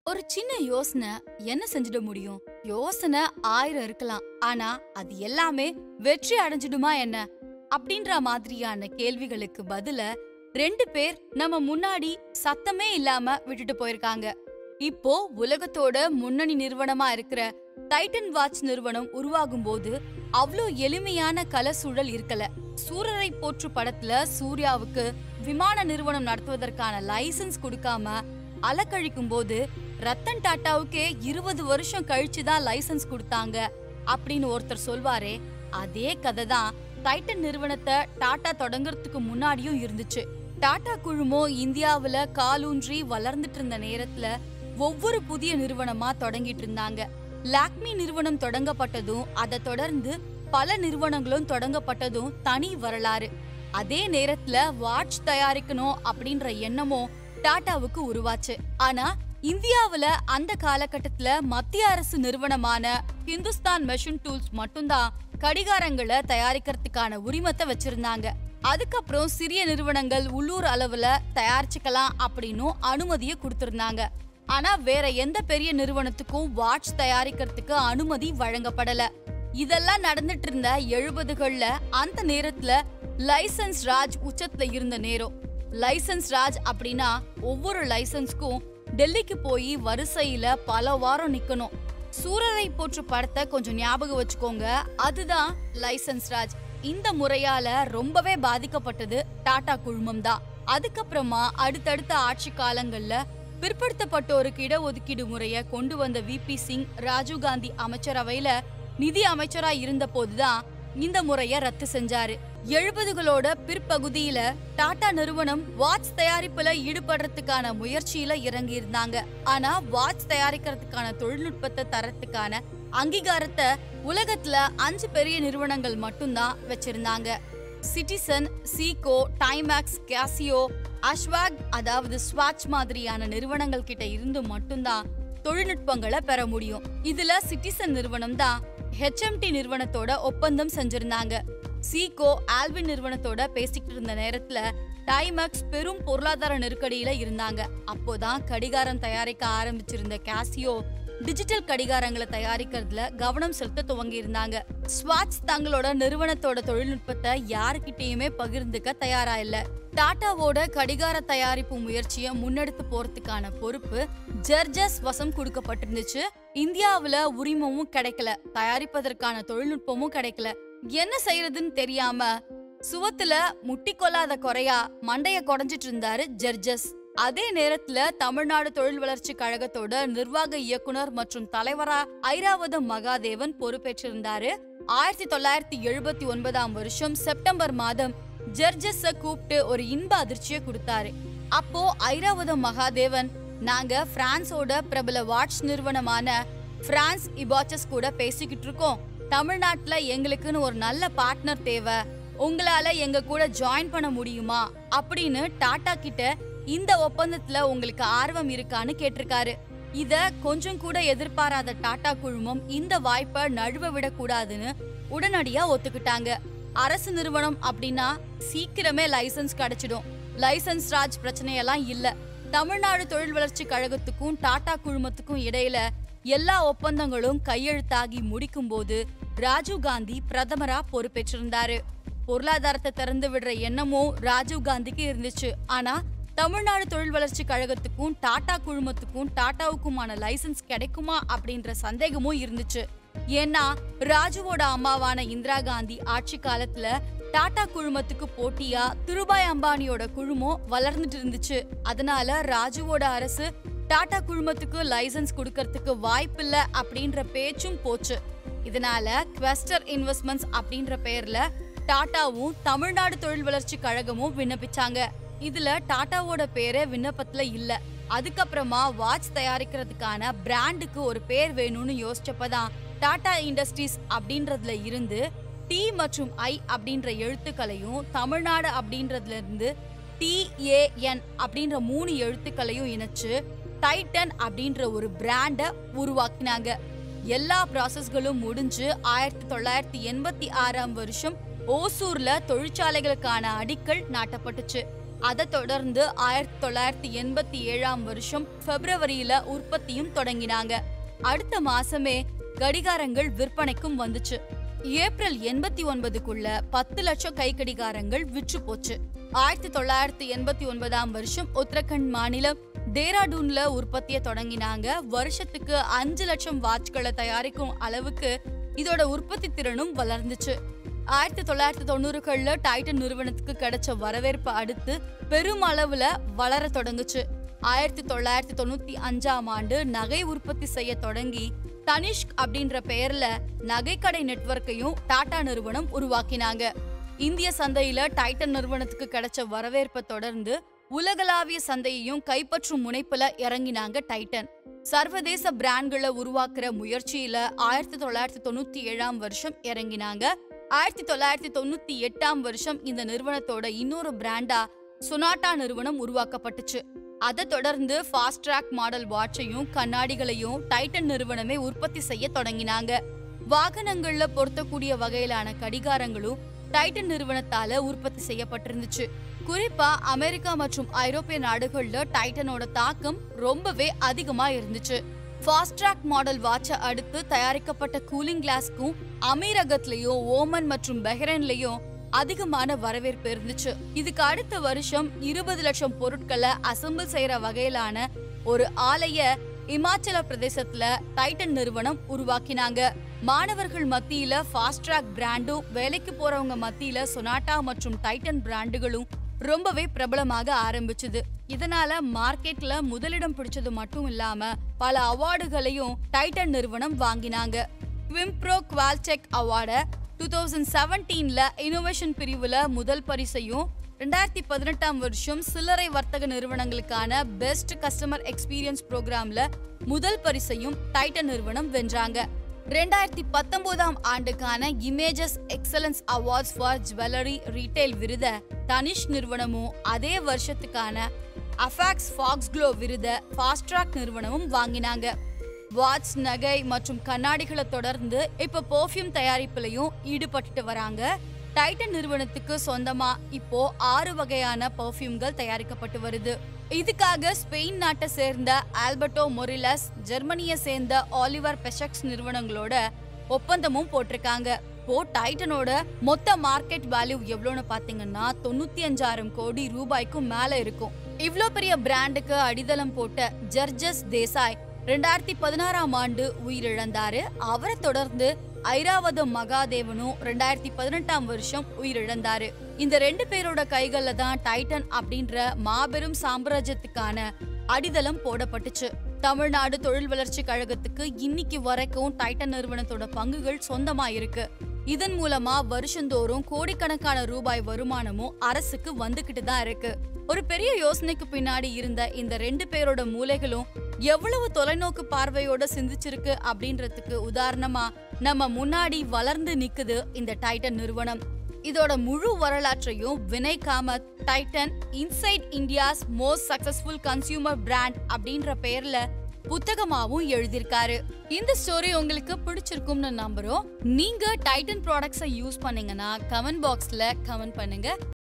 ஒரு சின்ன யோசனை என்ன செஞ்சிட முடியும் யோசனை ஆயிரம் இருக்கலாம் ஆனா அது எல்லாமே வெற்றி அடைஞ்சிடுமா என்ன அப்படின்ற மாதிரியான கேள்விகளுக்கு பதில ரெண்டு பேர் நம்ம முன்னாடி சத்தமே இல்லாம விட்டுட்டு போயிருக்காங்க இப்போ உலகத்தோட முன்னணி நிறுவனமா இருக்கிற டைட்டன் வாட்ச் நிறுவனம் உருவாகும் போது அவ்ளோ எளிமையான கல சூழல் இருக்கல சூரரை போற்று படத்துல சூர்யாவுக்கு விமான நிறுவனம் நடத்துவதற்கான லைசென்ஸ் கொடுக்காம அலக்கழிக்கும் போது ரத்தன் டாட்டாவுக்கே இருபது வருஷம் கழிச்சு தான் லைசென்ஸ் கொடுத்தாங்க அப்படின்னு ஒருத்தர் சொல்வாரே அதே கதை தான் டைட்டன் நிறுவனத்தை டாடா தொடங்குறதுக்கு முன்னாடியும் இருந்துச்சு டாடா குழுமம் இந்தியாவுல காலூன்றி வளர்ந்துட்டு இருந்த நேரத்துல ஒவ்வொரு புதிய நிறுவனமா தொடங்கிட்டு இருந்தாங்க லாக்மி நிறுவனம் தொடங்கப்பட்டதும் அதை தொடர்ந்து பல நிறுவனங்களும் தொடங்கப்பட்டதும் தனி வரலாறு அதே நேரத்துல வாட்ச் தயாரிக்கணும் அப்படின்ற எண்ணமும் டாடாவுக்கு உருவாச்சு ஆனா இந்தியாவுல அந்த காலகட்டத்துல மத்திய அரசு நிறுவனமான ஹிந்துஸ்தான் மெஷின் டூல்ஸ் மட்டும்தான் கடிகாரங்களை தயாரிக்கிறதுக்கான உரிமத்தை வச்சிருந்தாங்க அதுக்கப்புறம் சிறிய நிறுவனங்கள் உள்ளூர் அளவுல தயாரிச்சுக்கலாம் அப்படின்னும் அனுமதியை கொடுத்திருந்தாங்க ஆனா வேற எந்த பெரிய நிறுவனத்துக்கும் வாட்ச் தயாரிக்கிறதுக்கு அனுமதி வழங்கப்படல இதெல்லாம் நடந்துட்டு இருந்த எழுபதுகள்ல அந்த நேரத்துல லைசன்ஸ் ராஜ் உச்சத்துல இருந்த நேரம் லைசன்ஸ் ராஜ் அப்படின்னா ஒவ்வொரு லைசன்ஸ்க்கும் டெல்லிக்கு போய் வரிசையில பல வாரம் நிக்கணும் சூரரை போற்று படத்தை கொஞ்சம் ஞாபகம் வச்சுக்கோங்க அதுதான் லைசன்ஸ் ராஜ் இந்த முறையால ரொம்பவே பாதிக்கப்பட்டது டாடா குழுமம் தான் அதுக்கப்புறமா அடுத்தடுத்த ஆட்சி காலங்கள்ல பிற்படுத்தப்பட்டோருக்கு இடஒதுக்கீடு முறைய கொண்டு வந்த விபி சிங் ராஜீவ் காந்தி அமைச்சரவையில நிதி அமைச்சரா இருந்த போதுதான் இந்த முறைய ரத்து செஞ்சாரு எழுபதுகளோட பிற்பகுதியில டாடா நிறுவனம் வாட்ச் தயாரிப்புல ஈடுபடுறதுக்கான முயற்சியில இறங்கி இருந்தாங்க ஆனா வாட்ச் தயாரிக்கிறதுக்கான தொழில்நுட்பத்தை தரத்துக்கான அங்கீகாரத்தை உலகத்துல அஞ்சு பெரிய நிறுவனங்கள் மட்டும்தான் வச்சிருந்தாங்க சிட்டிசன் சீகோ டைமேக்ஸ் கேசியோ அஷ்வாக் அதாவது ஸ்வாட்ச் மாதிரியான நிறுவனங்கள் கிட்ட இருந்து மட்டும்தான் தொழில்நுட்பங்களை பெற முடியும் இதுல சிட்டிசன் நிறுவனம் தான் ஹெச்எம்டி நிறுவனத்தோட ஒப்பந்தம் செஞ்சிருந்தாங்க சீகோ ஆல்வின் நிறுவனத்தோட பேசிக்கிட்டு இருந்த நேரத்துல டைமக்ஸ் பெரும் பொருளாதார நெருக்கடியில இருந்தாங்க அப்போதான் கடிகாரம் தயாரிக்க ஆரம்பிச்சிருந்த கேசியோ டிஜிட்டல் கடிகாரங்களை தயாரிக்கிறதுல கவனம் செலுத்த துவங்கி இருந்தாங்க ஸ்வாட்ச் தங்களோட நிறுவனத்தோட தொழில்நுட்பத்தை யாருக்கிட்டயுமே பகிர்ந்துக்க தயாரா இல்ல டாடாவோட கடிகார தயாரிப்பு முயற்சியை முன்னெடுத்து போறதுக்கான பொறுப்பு ஜெர்ஜஸ் வசம் கொடுக்கப்பட்டிருந்துச்சு இந்தியாவுல உரிமமும் கிடைக்கல தயாரிப்பதற்கான தொழில்நுட்பமும் கிடைக்கல என்ன செய்யறதுன்னு தெரியாம சுவத்துல முட்டி கொள்ளாத குறையா மண்டைய குடைஞ்சிட்டு இருந்தாரு ஜெர்ஜஸ் அதே நேரத்துல தமிழ்நாடு தொழில் வளர்ச்சி கழகத்தோட நிர்வாக இயக்குனர் மற்றும் தலைவரா ஐராவதம் மகாதேவன் பொறுப்பேற்றிருந்தாரு ஆயிரத்தி தொள்ளாயிரத்தி எழுபத்தி ஒன்பதாம் வருஷம் செப்டம்பர் மாதம் ஜெர்ஜஸ கூப்பிட்டு ஒரு இன்ப அதிர்ச்சியை கொடுத்தாரு அப்போ ஐராவதம் மகாதேவன் நாங்க பிரான்ஸோட பிரபல வாட்ச் நிறுவனமான பிரான்ஸ் இபாச்சஸ் கூட பேசிக்கிட்டு இருக்கோம் தமிழ்நாட்டுல எங்களுக்குன்னு ஒரு நல்ல பார்ட்னர் தேவை உங்களால எங்க கூட ஜாயின் பண்ண முடியுமா அப்படின்னு டாடா கிட்ட இந்த ஒப்பந்தத்துல உங்களுக்கு ஆர்வம் இருக்கான்னு கேட்டிருக்காரு இத கொஞ்சம் கூட எதிர்பாராத டாடா குழுமம் இந்த வாய்ப்பை நழுவ விடக்கூடாதுன்னு உடனடியா ஒத்துக்கிட்டாங்க அரசு நிறுவனம் அப்படின்னா சீக்கிரமே லைசென்ஸ் கிடைச்சிடும் லைசென்ஸ் ராஜ் பிரச்சனையெல்லாம் இல்ல தமிழ்நாடு தொழில் வளர்ச்சி கழகத்துக்கும் டாடா குழுமத்துக்கும் இடையில எல்லா ஒப்பந்தங்களும் கையெழுத்தாகி முடிக்கும் போது ராஜீவ் காந்தி பிரதமரா பொறுப்பேற்றிருந்தாரு பொருளாதாரத்தை திறந்து விடுற எண்ணமும் ராஜீவ் காந்திக்கு இருந்துச்சு ஆனா தமிழ்நாடு தொழில் வளர்ச்சி கழகத்துக்கும் டாடா குழுமத்துக்கும் டாடாவுக்குமான லைசென்ஸ் கிடைக்குமா அப்படின்ற சந்தேகமும் இருந்துச்சு ஏன்னா ராஜுவோட அம்மாவான இந்திரா காந்தி ஆட்சி காலத்துல டாடா குழுமத்துக்கு போட்டியா திருபாய் அம்பானியோட குழுமம் வளர்ந்துட்டு இருந்துச்சு அதனால ராஜுவோட அரசு டாடா குழுமத்துக்கு லைசென்ஸ் கொடுக்கறதுக்கு வாய்ப்பில்ல அப்படின்ற பேச்சும் போச்சு இதனால குவெஸ்டர் இன்வெஸ்ட்மெண்ட்ஸ் அப்படின்ற பெயர்ல டாடாவும் தமிழ்நாடு தொழில் வளர்ச்சி கழகமும் விண்ணப்பிச்சாங்க இதுல டாடாவோட பேரே விண்ணப்பத்துல இல்ல அதுக்கப்புறமா வாட்ச் தயாரிக்கிறதுக்கான பிராண்டுக்கு ஒரு பேர் வேணும்னு யோசிச்சப்பதான் டாடா இண்டஸ்ட்ரீஸ் அப்படின்றதுல இருந்து டி மற்றும் ஐ அப்படின்ற எழுத்துக்களையும் தமிழ்நாடு அப்படின்றதுல இருந்து டி ஏ என் அப்படின்ற மூணு எழுத்துக்களையும் இணைச்சு டைட்டன் அப்படின்ற ஒரு பிராண்ட உருவாக்கினாங்க எல்லா ப்ராசஸ்களும் முடிஞ்சு ஆயிரத்தி தொள்ளாயிரத்தி எண்பத்தி ஆறாம் வருஷம் ஓசூர்ல தொழிற்சாலைகளுக்கான அடிக்கல் நாட்டப்பட்டுச்சு அதை தொடர்ந்து ஆயிரத்தி தொள்ளாயிரத்தி எண்பத்தி ஏழாம் வருஷம் பிப்ரவரியில உற்பத்தியும் தொடங்கினாங்க அடுத்த மாசமே கடிகாரங்கள் விற்பனைக்கும் வந்துச்சு ஏப்ரல் எண்பத்தி ஒன்பதுக்குள்ள பத்து லட்சம் கை கடிகாரங்கள் விற்று போச்சு ஆயிரத்தி தொள்ளாயிரத்தி எண்பத்தி ஒன்பதாம் வருஷம் உத்தரகண்ட் மாநிலம் டேராடூன்ல உற்பத்தியை தொடங்கினாங்க வருஷத்துக்கு அஞ்சு லட்சம் வாட்ச்களை தயாரிக்கும் அளவுக்கு இதோட உற்பத்தி திறனும் வளர்ந்துச்சு ஆயிரத்தி தொள்ளாயிரத்தி தொண்ணூறுகள்ல டைட்டன் நிறுவனத்துக்கு கிடைச்ச வரவேற்பை அடுத்து பெரும் அளவுல வளர தொடங்குச்சு ஆயிரத்தி தொள்ளாயிரத்தி தொண்ணூத்தி அஞ்சாம் ஆண்டு நகை உற்பத்தி செய்ய தொடங்கி தனிஷ்க் அப்படின்ற பெயர்ல நகைக்கடை நெட்வொர்க்கையும் டாடா நிறுவனம் உருவாக்கினாங்க இந்திய சந்தையில டைட்டன் நிறுவனத்துக்கு கிடைச்ச வரவேற்பை தொடர்ந்து உலகளாவிய சந்தையையும் கைப்பற்றும் முனைப்புல இறங்கினாங்க டைட்டன் சர்வதேச பிராண்ட்களை உருவாக்குற முயற்சியில ஆயிரத்தி தொள்ளாயிரத்தி தொண்ணூத்தி ஏழாம் வருஷம் இறங்கினாங்க ஆயிரத்தி தொள்ளாயிரத்தி தொண்ணூத்தி எட்டாம் வருஷம் இந்த நிறுவனத்தோட இன்னொரு பிராண்டா சொனாட்டா நிறுவனம் உருவாக்கப்பட்டுச்சு அதை தொடர்ந்து ஃபாஸ்ட் ட்ராக் மாடல் வாட்சையும் கண்ணாடிகளையும் டைட்டன் நிறுவனமே உற்பத்தி செய்ய தொடங்கினாங்க வாகனங்கள்ல பொருத்தக்கூடிய வகையிலான கடிகாரங்களும் டைட்டன் நிறுவனத்தால உற்பத்தி செய்யப்பட்டிருந்துச்சு குறிப்பா அமெரிக்கா மற்றும் ஐரோப்பிய நாடுகள்ல டைட்டனோட தாக்கம் ரொம்பவே அதிகமா இருந்துச்சு ஃபாஸ்ட் ட்ராக் மாடல் வாட்சை அடுத்து தயாரிக்கப்பட்ட கூலிங் கிளாஸ்க்கும் அமீரகத்லயும் ஓமன் மற்றும் பஹ்ரைன்லயும் அதிகமான வரவேற்பு இருந்துச்சு இதுக்கு அடுத்த வருஷம் இருபது லட்சம் பொருட்களை அசெம்பிள் செய்யற வகையிலான ஒரு ஆலைய இமாச்சல பிரதேசத்துல டைட்டன் நிறுவனம் உருவாக்கினாங்க மாணவர்கள் மத்தியில ஃபாஸ்ட் ட்ராக் பிராண்டும் வேலைக்கு போறவங்க மத்தியில சொனாட்டா மற்றும் டைட்டன் பிராண்டுகளும் ரொம்பவே பிரபலமாக ஆரம்பிச்சது இதனால மார்க்கெட்ல முதலிடம் பிடிச்சது மட்டும் இல்லாம பல அவார்டுகளையும் டைட்டன் நிறுவனம் வாங்கினாங்க விம்ப்ரோ குவால்டெக் அவார்ட டூ தௌசண்ட் செவன்டீன்ல இனோவேஷன் பிரிவுல முதல் பரிசையும் ரெண்டாயிரத்தி பதினெட்டாம் வருஷம் சில்லறை வர்த்தக நிறுவனங்களுக்கான பெஸ்ட் கஸ்டமர் எக்ஸ்பீரியன்ஸ் ப்ரோக்ராம்ல முதல் பரிசையும் டைட்டன் நிறுவனம் வென்றாங்க ரெண்டாயிரத்தி பத்தொன்பதாம் ஆண்டுக்கான Images Excellence Awards for Jewellery Retail விருத தனிஷ் நிறுவனமும் அதே வருஷத்துக்கான அஃபாக்ஸ் ஃபாக்ஸ் க்ளோ விருத ஃபாஸ்ட் ட்ராக் நிறுவனமும் வாங்கினாங்க வாட்ச் நகை மற்றும் கண்ணாடிகளை தொடர்ந்து இப்ப பெர்ஃப்யூம் தயாரிப்புலயும் ஈடுபட்டுட்டு வராங்க டைட்டன் நிறுவனத்துக்கு சொந்தமா இப்போ ஆறு வகையான பெர்ஃப்யூம்கள் தயாரிக்கப்பட்டு வருது இதுக்காக ஸ்பெயின் நாட்டை சேர்ந்த ஆல்பர்டோ மொரிலஸ் ஜெர்மனியை சேர்ந்த ஆலிவர் பெஷக்ஸ் நிறுவனங்களோட ஒப்பந்தமும் போட்டிருக்காங்க இப்போ டைட்டனோட மொத்த மார்க்கெட் வேல்யூ எவ்வளோன்னு பாத்தீங்கன்னா தொண்ணூத்தி அஞ்சாயிரம் கோடி ரூபாய்க்கும் மேல இருக்கும் இவ்ளோ பெரிய பிராண்டுக்கு அடித்தளம் போட்ட ஜர்ஜஸ் தேசாய் ரெண்டாயிரத்தி பதினாறாம் ஆண்டு உயிரிழந்தாரு அவரை தொடர்ந்து ஐராவத மகாதேவனும் ரெண்டாயிரத்தி பதினெட்டாம் வருஷம் உயிரிழந்தாரு இந்த ரெண்டு பேரோட கைகள்ல தான் டைட்டன் அப்படின்ற மாபெரும் சாம்ராஜ்யத்துக்கான அடித்தளம் போடப்பட்டுச்சு தமிழ்நாடு தொழில் வளர்ச்சி கழகத்துக்கு இன்னைக்கு வரைக்கும் டைட்டன் நிறுவனத்தோட பங்குகள் சொந்தமா இருக்கு இதன் மூலமா வருஷந்தோறும் கோடிக்கணக்கான ரூபாய் வருமானமும் அரசுக்கு வந்துகிட்டு தான் இருக்கு ஒரு பெரிய யோசனைக்கு பின்னாடி இருந்த இந்த ரெண்டு பேரோட மூளைகளும் எவ்வளவு தொலைநோக்கு பார்வையோட சிந்திச்சிருக்கு அப்படின்றதுக்கு உதாரணமா நம்ம முன்னாடி வளர்ந்து நிக்குது இந்த டைட்டன் நிறுவனம் இதோட முழு வரலாற்றையும் Vinay Kamath Titan inside India's most successful consumer brand அப்படின்ற பெயர்ல புத்தகமாவும் எழுதியிருக்காரு இந்த ஸ்டோரி உங்களுக்கு பிடிச்சிருக்கும்னு நம்புறோம் நீங்க டைட்டன் ப்ராடக்ட்ஸை யூஸ் பண்ணீங்கன்னா கமெண்ட் பாக்ஸ்ல கமெண்ட் பண்ணுங்க